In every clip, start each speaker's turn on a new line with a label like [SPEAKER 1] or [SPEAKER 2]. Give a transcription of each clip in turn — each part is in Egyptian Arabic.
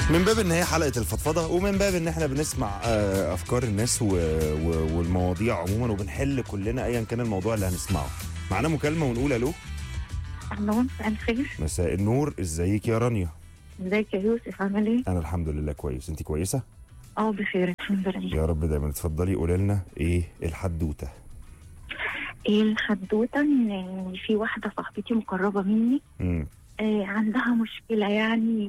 [SPEAKER 1] من باب ان هي حلقه الفضفضه ومن باب ان احنا بنسمع آه، افكار الناس و... و... والمواضيع عموما وبنحل كلنا ايا كان الموضوع اللي هنسمعه معانا مكالمه ونقول الو
[SPEAKER 2] الو مساء الخير
[SPEAKER 1] مساء النور ازيك يا رانيا
[SPEAKER 2] ازيك يا يوسف عامل ايه؟
[SPEAKER 1] انا الحمد لله كويس انت كويسه
[SPEAKER 2] اه بخير الحمد لله
[SPEAKER 1] يا رب دايما اتفضلي قولي لنا ايه الحدوته
[SPEAKER 2] ايه الحدوته ان في واحده صاحبتي مقربه مني
[SPEAKER 1] امم
[SPEAKER 2] آه عندها مشكله يعني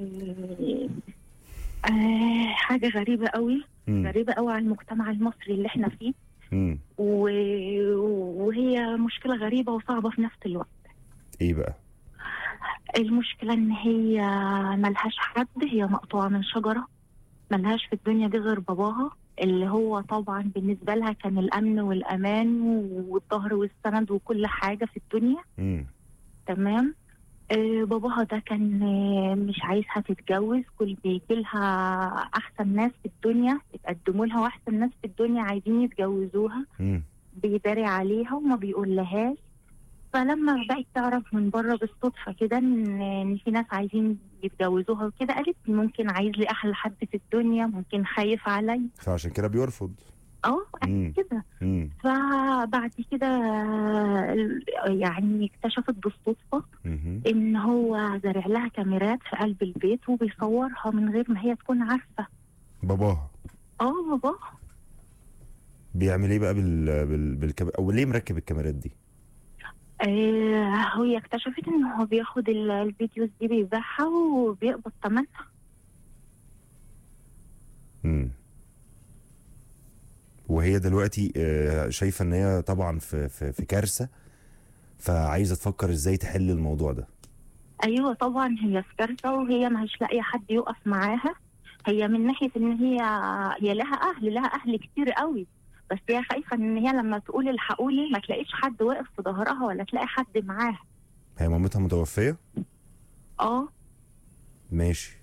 [SPEAKER 2] آه حاجه غريبه قوي
[SPEAKER 1] امم
[SPEAKER 2] غريبه قوي على المجتمع المصري اللي احنا فيه
[SPEAKER 1] امم
[SPEAKER 2] و... وهي مشكله غريبه وصعبه في نفس الوقت
[SPEAKER 1] ايه بقى
[SPEAKER 2] المشكله ان هي ملهاش حد هي مقطوعه من شجره ملهاش في الدنيا دي غير باباها اللي هو طبعا بالنسبه لها كان الامن والامان والظهر والسند وكل حاجه في الدنيا
[SPEAKER 1] امم
[SPEAKER 2] تمام آه باباها ده كان آه، مش عايزها تتجوز كل بيجي لها احسن ناس في الدنيا يتقدموا لها واحسن ناس في الدنيا عايزين يتجوزوها
[SPEAKER 1] امم
[SPEAKER 2] بيداري عليها وما بيقولهاش فلما بقت تعرف من بره بالصدفه كده ان إن في ناس عايزين يتجوزوها وكده قالت ممكن عايز لي احلى حد في الدنيا ممكن خايف علي
[SPEAKER 1] فعشان كده بيرفض
[SPEAKER 2] اه
[SPEAKER 1] مم.
[SPEAKER 2] قالت كده
[SPEAKER 1] امم
[SPEAKER 2] فبعد كده آه، يعني اكتشفت بالصدفه
[SPEAKER 1] مهم.
[SPEAKER 2] ان هو زارع لها كاميرات في قلب البيت وبيصورها من غير ما هي تكون عارفه
[SPEAKER 1] باباها
[SPEAKER 2] اه بابا
[SPEAKER 1] بيعمل ايه بقى بال... بال... بالكاميرا او ليه مركب الكاميرات دي
[SPEAKER 2] آه هي اكتشفت ان هو بياخد ال- الفيديوز دي بيبيعها وبيقبض ثمنها
[SPEAKER 1] امم وهي دلوقتي آه، شايفه ان هي طبعا في في في كارثه فعايزه تفكر ازاي تحل الموضوع ده
[SPEAKER 2] ايوه طبعا هي في كارثه وهي مش لاقيه حد يقف معاها هي من ناحيه ان هي هي لها اهل لها اهل كتير قوي بس هي خايفه ان هي لما تقول الحقوني ما تلاقيش حد واقف في ظهرها ولا تلاقي حد معاها
[SPEAKER 1] هي مامتها متوفيه
[SPEAKER 2] اه
[SPEAKER 1] ماشي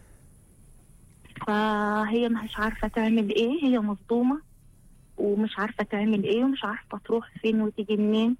[SPEAKER 2] فهي مش عارفه تعمل ايه هي مصدومه ومش عارفه تعمل ايه ومش عارفه تروح فين وتيجي منين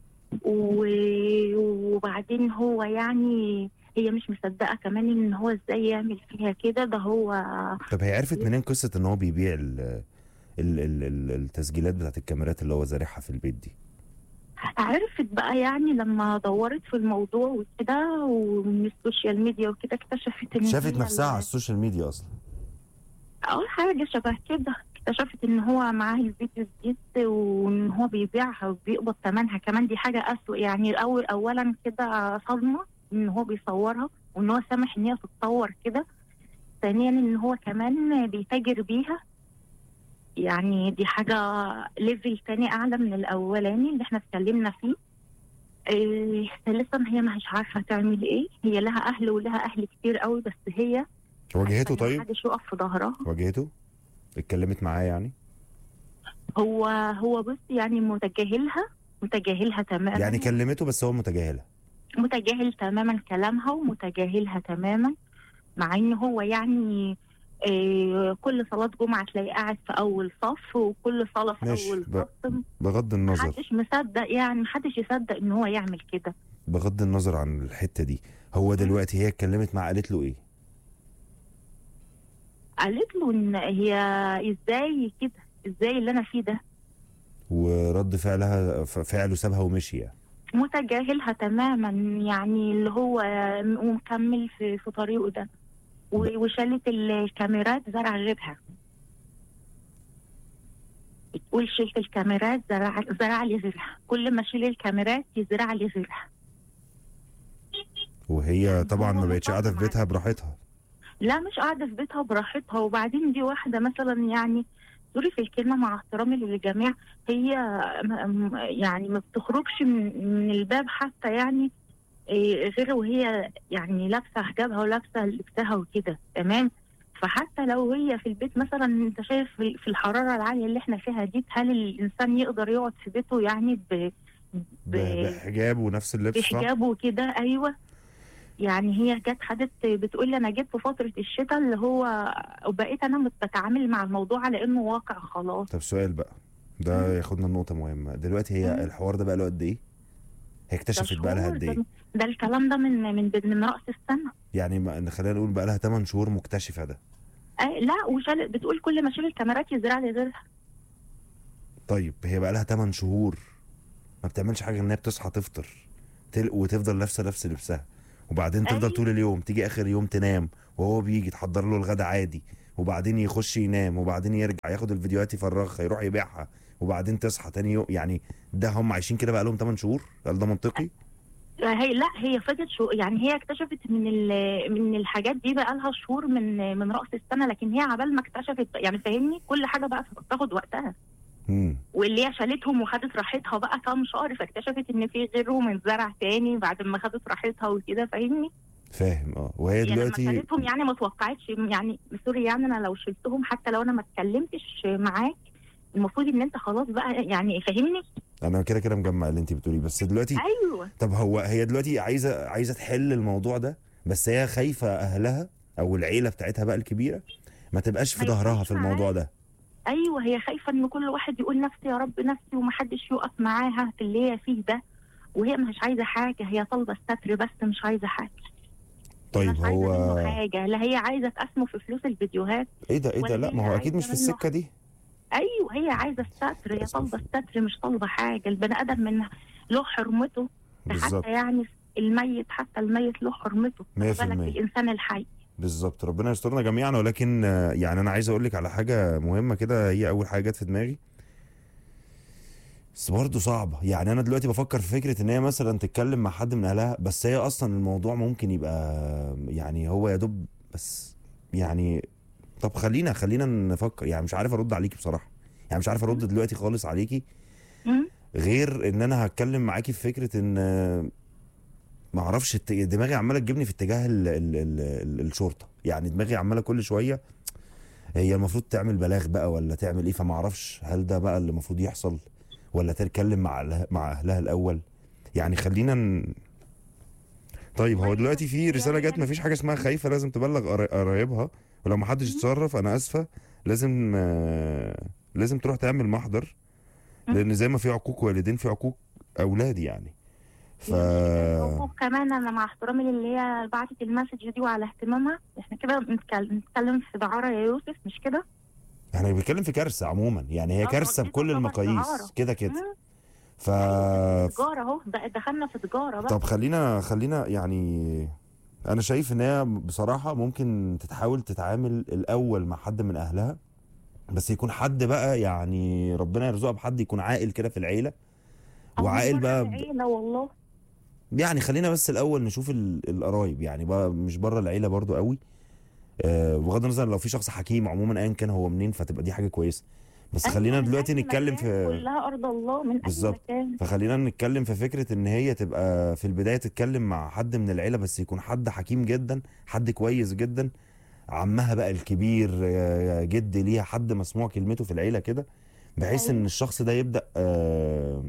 [SPEAKER 2] و- وبعدين هو يعني هي مش مصدقه كمان ان هو ازاي يعمل فيها كده ده هو
[SPEAKER 1] طب هي عرفت منين قصه ان هو بيبيع ال ال ال ال التسجيلات بتاعت الكاميرات اللي هو زارعها في البيت دي
[SPEAKER 2] عرفت بقى يعني لما دورت في الموضوع وكده ومن السوشيال ميديا وكده اكتشفت ان
[SPEAKER 1] شافت
[SPEAKER 2] هي
[SPEAKER 1] نفسها
[SPEAKER 2] ال-
[SPEAKER 1] على السوشيال ميديا اصلا
[SPEAKER 2] اول حاجه شبه كده اكتشفت ان هو معاه الفيديوز دي وان هو بيبيعها وبيقبض ثمنها كمان دي حاجه اسوء يعني اول اولا كده صدمه ان هو بيصورها وان هو سامح ان هي تتصور كده ثانيا ان هو كمان بيتاجر بيها يعني دي حاجه ليفل تاني اعلى من الاولاني اللي احنا اتكلمنا فيه إيه ثالثا هي مش عارفه تعمل ايه هي لها اهل ولها اهل كتير قوي بس هي
[SPEAKER 1] واجهته
[SPEAKER 2] عشان
[SPEAKER 1] طيب
[SPEAKER 2] محدش يقف في ظهرها
[SPEAKER 1] واجهته اتكلمت معاه يعني
[SPEAKER 2] هو هو بص يعني متجاهلها متجاهلها تماما
[SPEAKER 1] يعني كلمته بس هو متجاهلها
[SPEAKER 2] متجاهل تماما كلامها ومتجاهلها تماما مع ان هو يعني آه كل صلاة جمعة تلاقيه قاعد في أول صف وكل صلاة في
[SPEAKER 1] ماشي،
[SPEAKER 2] أول
[SPEAKER 1] ب-
[SPEAKER 2] صف
[SPEAKER 1] بغض النظر
[SPEAKER 2] محدش مصدق يعني محدش يصدق إن هو يعمل كده
[SPEAKER 1] بغض النظر عن الحته دي هو دلوقتي هي اتكلمت معاه قالت له ايه
[SPEAKER 2] قالت له إن هي إزاي كده إزاي اللي أنا فيه ده
[SPEAKER 1] ورد فعلها ف- فعله سابها ومشي يعني
[SPEAKER 2] متجاهلها تماما يعني اللي هو ومكمل في, في طريقه ده و- وشالت الكاميرات زرع غيرها تقول شلت الكاميرات زرع زرع لي غيرها كل ما اشيل الكاميرات يزرع لي غيرها
[SPEAKER 1] وهي طبعا ما
[SPEAKER 2] هو
[SPEAKER 1] بقتش قاعده في
[SPEAKER 2] طبعاً.
[SPEAKER 1] بيتها براحتها
[SPEAKER 2] لا مش قاعده في بيتها براحتها وبعدين دي واحده مثلا يعني سوري في الكلمه مع احترامي للجميع هي م- م- يعني ما بتخرجش من من الباب حتى يعني إيه، غير وهي يعني لابسه حجابها ولابسه لبسها وكده تمام فحتى لو هي في البيت مثلا انت شايف في في الحراره العاليه اللي احنا فيها دي هل الانسان يقدر يقعد في بيته يعني ب
[SPEAKER 1] ب-
[SPEAKER 2] ب-
[SPEAKER 1] بحجاب ونفس اللبس صح
[SPEAKER 2] بحجابه وكده ايوه يعني هي جت خدت بتقول لي انا جيت في فتره الشتاء اللي هو وبقيت انا مت- بتعامل مع الموضوع على انه واقع خلاص
[SPEAKER 1] طب سؤال بقى ده ياخدنا لنقطه مهمه دلوقتي هي
[SPEAKER 2] مم.
[SPEAKER 1] الحوار ده بقى له قد ايه هي اكتشفت بقى لها
[SPEAKER 2] شهور،
[SPEAKER 1] قد ايه
[SPEAKER 2] ده, ده الكلام ده من من من رأس السنة
[SPEAKER 1] يعني ما- خلينا نقول بقى لها 8 شهور مكتشفه ده
[SPEAKER 2] أي لا وشال بتقول كل ما اشيل الكاميرات يزرع لي غيرها
[SPEAKER 1] طيب هي بقى لها 8 شهور ما بتعملش حاجه ان هي بتصحى تفطر تل... وتفضل لابسه نفس لبسها وبعدين تفضل
[SPEAKER 2] أيوة.
[SPEAKER 1] طول اليوم تيجي اخر يوم تنام وهو بيجي تحضر له الغدا عادي وبعدين يخش ينام وبعدين يرجع ياخد الفيديوهات يفرغها يروح يبيعها وبعدين تصحى تاني يوم يعني ده هم عايشين كده بقى لهم 8 شهور هل ده منطقي؟
[SPEAKER 2] هي لا هي فضلت شو يعني هي اكتشفت من ال- من الحاجات دي بقى لها شهور من من رأس السنة لكن هي عبال ما اكتشفت يعني فاهمني كل حاجة بقى بتاخد وقتها
[SPEAKER 1] امم
[SPEAKER 2] واللي هي شالتهم وخدت راحتها بقى كام شهر فاكتشفت ان في غيرهم اتزرع تاني بعد ما خدت راحتها وكده فاهمني
[SPEAKER 1] فاهم اه وهي
[SPEAKER 2] هي لما
[SPEAKER 1] دلوقتي
[SPEAKER 2] شالتهم يعني ما توقعتش يعني سوري يعني انا لو شلتهم حتى لو انا ما اتكلمتش معاك المفروض ان انت خلاص بقى يعني فاهمني
[SPEAKER 1] انا كده كده مجمع اللي انت بتقوليه بس دلوقتي
[SPEAKER 2] ايوه
[SPEAKER 1] طب هو هي دلوقتي عايزه عايزه تحل الموضوع ده بس هي خايفه اهلها او العيله بتاعتها بقى الكبيره ما تبقاش في
[SPEAKER 2] ما
[SPEAKER 1] ظهرها
[SPEAKER 2] يبقاش
[SPEAKER 1] في الموضوع ده
[SPEAKER 2] ايوه هي خايفه ان كل واحد يقول نفسي يا رب نفسي ومحدش يقف معاها في اللي هي فيه ده وهي مش عايزه حاجه هي طالبه الستر بس مش عايزه حاجه
[SPEAKER 1] طيب
[SPEAKER 2] مش عايزه
[SPEAKER 1] هو
[SPEAKER 2] منه حاجه لا هي عايزه تقسمه في فلوس الفيديوهات
[SPEAKER 1] ايه ده ايه ده
[SPEAKER 2] ولا
[SPEAKER 1] لا ما هو
[SPEAKER 2] هي
[SPEAKER 1] اكيد مش في
[SPEAKER 2] عايزة منه
[SPEAKER 1] السكه دي
[SPEAKER 2] ايوه هي عايزه الستر هي
[SPEAKER 1] للأسف.
[SPEAKER 2] طالبه الستر مش طالبه حاجه البني ادم من له حرمته
[SPEAKER 1] بالظبط
[SPEAKER 2] حتى يعني الميت حتى الميت له حرمته
[SPEAKER 1] 100%
[SPEAKER 2] ما بالك الانسان الحي
[SPEAKER 1] بالظبط ربنا يسترنا جميعا ولكن آه، يعني انا عايز اقول لك على حاجه مهمه كده هي اول حاجه جت في دماغي بس برضه صعبه يعني انا دلوقتي بفكر في فكره ان هي مثلا تتكلم مع حد من اهلها بس هي اصلا الموضوع ممكن يبقى يعني هو يا دوب بس يعني طب خلينا خلينا نفكر يعني مش عارف ارد عليكي بصراحه يعني مش عارف ارد دلوقتي خالص عليكي
[SPEAKER 2] مم؟
[SPEAKER 1] غير ان انا هتكلم معاكي في فكره ان آه، ما اعرفش الت- دماغي عماله تجيبني في اتجاه ال ال ال ال الشرطه يعني دماغي عماله كل شويه هي المفروض تعمل بلاغ بقى ولا تعمل ايه فما اعرفش هل ده بقى اللي المفروض يحصل ولا تتكلم مع أهلها- مع اهلها الاول يعني خلينا ن... طيب هو دلوقتي في رساله جت ما فيش حاجه اسمها خايفه لازم تبلغ قرا- قرايبها ولو ما حدش اتصرف انا اسفه لازم آه، لازم تروح تعمل محضر لان زي ما في عقوق والدين في عقوق اولاد يعني ف
[SPEAKER 2] الحقوق كمان انا مع احترامي للي هي بعتت المسج دي وعلى اهتمامها احنا كده بنتكلم بنتكلم في دعاره يا يوسف مش كده؟
[SPEAKER 1] احنا بنتكلم في كارثه عموما يعني هي
[SPEAKER 2] آه،
[SPEAKER 1] كارثه
[SPEAKER 2] دي
[SPEAKER 1] بكل
[SPEAKER 2] تعتبر
[SPEAKER 1] المقاييس
[SPEAKER 2] دعارة.
[SPEAKER 1] كده كده
[SPEAKER 2] مم.
[SPEAKER 1] ف
[SPEAKER 2] تجاره اهو ده- دخلنا في تجاره بقى
[SPEAKER 1] طب خلينا خلينا يعني انا شايف ان هي بصراحه ممكن تتحاول تتعامل الاول مع حد من اهلها بس يكون حد بقى يعني ربنا يرزقها بحد يكون عاقل كده في العيله وعاقل بقى ب...
[SPEAKER 2] العيله والله
[SPEAKER 1] يعني خلينا بس الاول نشوف ال- القرايب يعني بقى مش بره العيله برضو قوي آه بغض النظر لو في شخص حكيم عموما ايا كان هو منين فتبقى دي حاجه كويسه بس
[SPEAKER 2] أيوة،
[SPEAKER 1] خلينا
[SPEAKER 2] من
[SPEAKER 1] دلوقتي
[SPEAKER 2] أي
[SPEAKER 1] نتكلم
[SPEAKER 2] مكان
[SPEAKER 1] في
[SPEAKER 2] كلها ارض الله من اي
[SPEAKER 1] بالظبط.
[SPEAKER 2] مكان
[SPEAKER 1] فخلينا نتكلم في فكره ان هي تبقى في البدايه تتكلم مع حد من العيله بس يكون حد حكيم جدا حد كويس جدا عمها بقى الكبير آه، جد ليها حد مسموع كلمته في العيله كده بحيث ان
[SPEAKER 2] أيوة.
[SPEAKER 1] الشخص ده يبدا آه،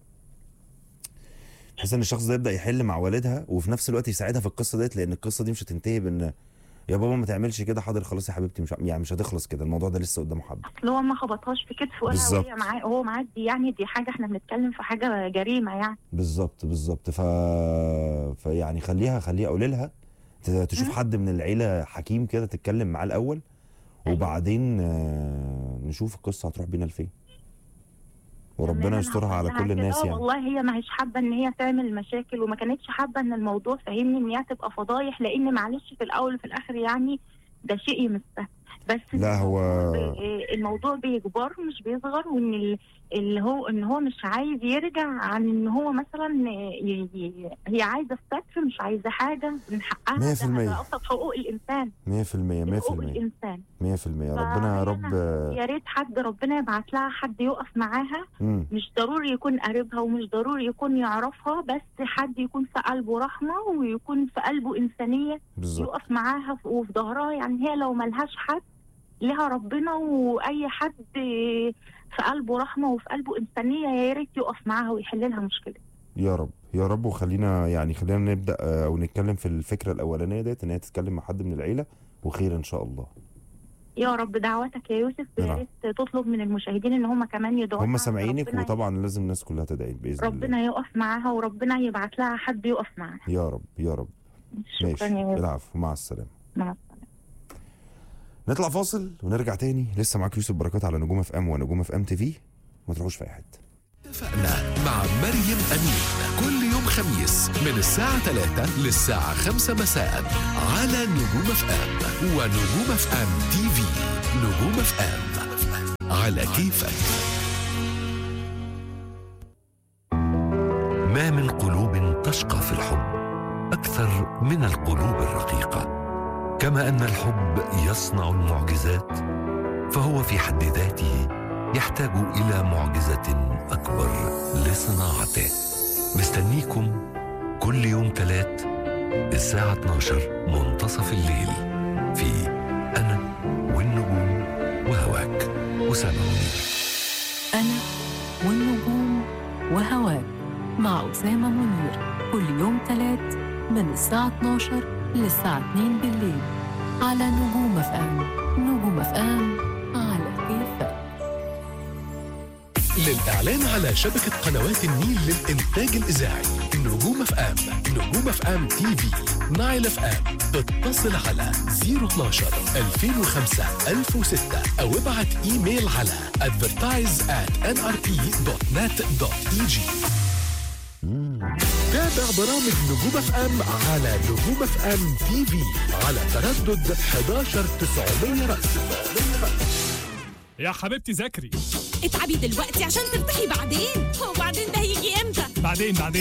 [SPEAKER 1] بحيث ان الشخص ده يبدا يحل مع والدها وفي نفس الوقت يساعدها في القصه ديت لان القصه دي مش هتنتهي بان يا بابا ما تعملش كده حاضر خلاص يا حبيبتي مش يعني مش هتخلص كده الموضوع ده لسه قدامه حبه
[SPEAKER 2] اصل هو ما خبطهاش في كتفه ولا
[SPEAKER 1] بالظبط.
[SPEAKER 2] وهي معاه هو معاه دي يعني دي حاجه احنا بنتكلم في حاجه جريمه يعني
[SPEAKER 1] بالظبط بالظبط ف... فيعني خليها خليها قولي لها ت- تشوف
[SPEAKER 2] مم.
[SPEAKER 1] حد من العيله حكيم كده تتكلم معاه الاول
[SPEAKER 2] أيوة.
[SPEAKER 1] وبعدين آه، نشوف القصه هتروح بينا لفين وربنا
[SPEAKER 2] تمام، أنا
[SPEAKER 1] يسترها على
[SPEAKER 2] هقول لها
[SPEAKER 1] كل
[SPEAKER 2] كده،
[SPEAKER 1] الناس يعني
[SPEAKER 2] والله هي ما هيش حابه ان هي تعمل مشاكل وما كانتش حابه ان الموضوع فاهمني ان هي تبقى فضايح لان معلش في الاول وفي الاخر يعني ده شيء يمسها بس
[SPEAKER 1] لا، هو-
[SPEAKER 2] الموضوع بي- الموضوع بيكبر مش بيصغر وان ال- اللي هو ان هو مش عايز يرجع عن ان هو مثلا ي- ي- هي عايزه الستر مش عايزه حاجه من حقها
[SPEAKER 1] مية
[SPEAKER 2] ده-
[SPEAKER 1] في المية.
[SPEAKER 2] ده ابسط حقوق الانسان
[SPEAKER 1] 100% 100%
[SPEAKER 2] حقوق الانسان
[SPEAKER 1] 100% ربنا يا رب
[SPEAKER 2] يا ريت حد ربنا يبعت لها حد يقف معاها
[SPEAKER 1] مم.
[SPEAKER 2] مش ضروري يكون قريبها ومش ضروري يكون يعرفها بس حد يكون في قلبه رحمة ويكون في قلبه إنسانية
[SPEAKER 1] بالظبط
[SPEAKER 2] يقف معاها في- وفي ظهرها يعني هي لو ملهاش حد لها ربنا وأي حد في قلبه رحمة وفي قلبه إنسانية يا ريت يقف معاها ويحل لها مشكلة
[SPEAKER 1] يا رب يا رب وخلينا يعني خلينا نبدا آه، او نتكلم في الفكره الاولانيه ديت ان هي تتكلم مع حد من العيله وخير ان شاء الله
[SPEAKER 2] يا رب دعواتك يا يوسف يا
[SPEAKER 1] نعم.
[SPEAKER 2] ريت تطلب من المشاهدين ان هم كمان يدعوا
[SPEAKER 1] هم
[SPEAKER 2] لها.
[SPEAKER 1] سامعينك
[SPEAKER 2] ربنا-
[SPEAKER 1] وطبعا لازم الناس كلها تدعي باذن الله
[SPEAKER 2] ربنا يقف معاها وربنا يبعت لها حد يقف معاها
[SPEAKER 1] يا رب يا رب
[SPEAKER 2] شكرا
[SPEAKER 1] ماشي
[SPEAKER 2] يا يوسف
[SPEAKER 1] العفو مع السلامه
[SPEAKER 2] مع السلامه
[SPEAKER 1] نطلع فاصل ونرجع تاني لسه معاك يوسف بركات على نجوم اف ام ونجوم اف ام تي في ما تروحوش في اي حته
[SPEAKER 3] اتفقنا مع مريم أمين كل يوم خميس من الساعة 3 للساعة 5 مساء على نجوم اف ام ونجوم اف ام تي في نجوم اف ام على كيفك
[SPEAKER 4] ما من قلوب تشقى في الحب اكثر من القلوب الرقيقه كما ان الحب يصنع المعجزات فهو في حد ذاته يحتاج الى معجزه اكبر لصناعته مستنيكم كل يوم ثلاث الساعه 12 منتصف الليل في انا والنجوم وهواك اسامه منير
[SPEAKER 5] أنا والنجوم وهواك مع أسامة منير كل يوم تلات من الساعة 12 للساعة 2 بالليل على نجوم اف ام نجوم اف ام على كيفك
[SPEAKER 3] للإعلان على شبكة قنوات النيل للإنتاج الإذاعي نجوم اف ام نجوم اف ام تي في نايل اف ام اتصل على 012 2005 1006 أو ابعت إيميل على advertise at nrp.net.eg تابع برامج نجوم اف ام على نجوم اف ام تي في على تردد 11900 رأس
[SPEAKER 6] يا حبيبتي ذاكري
[SPEAKER 7] اتعبي دلوقتي عشان ترتاحي بعدين وبعدين ده هيجي امتى
[SPEAKER 6] بعدين بعدين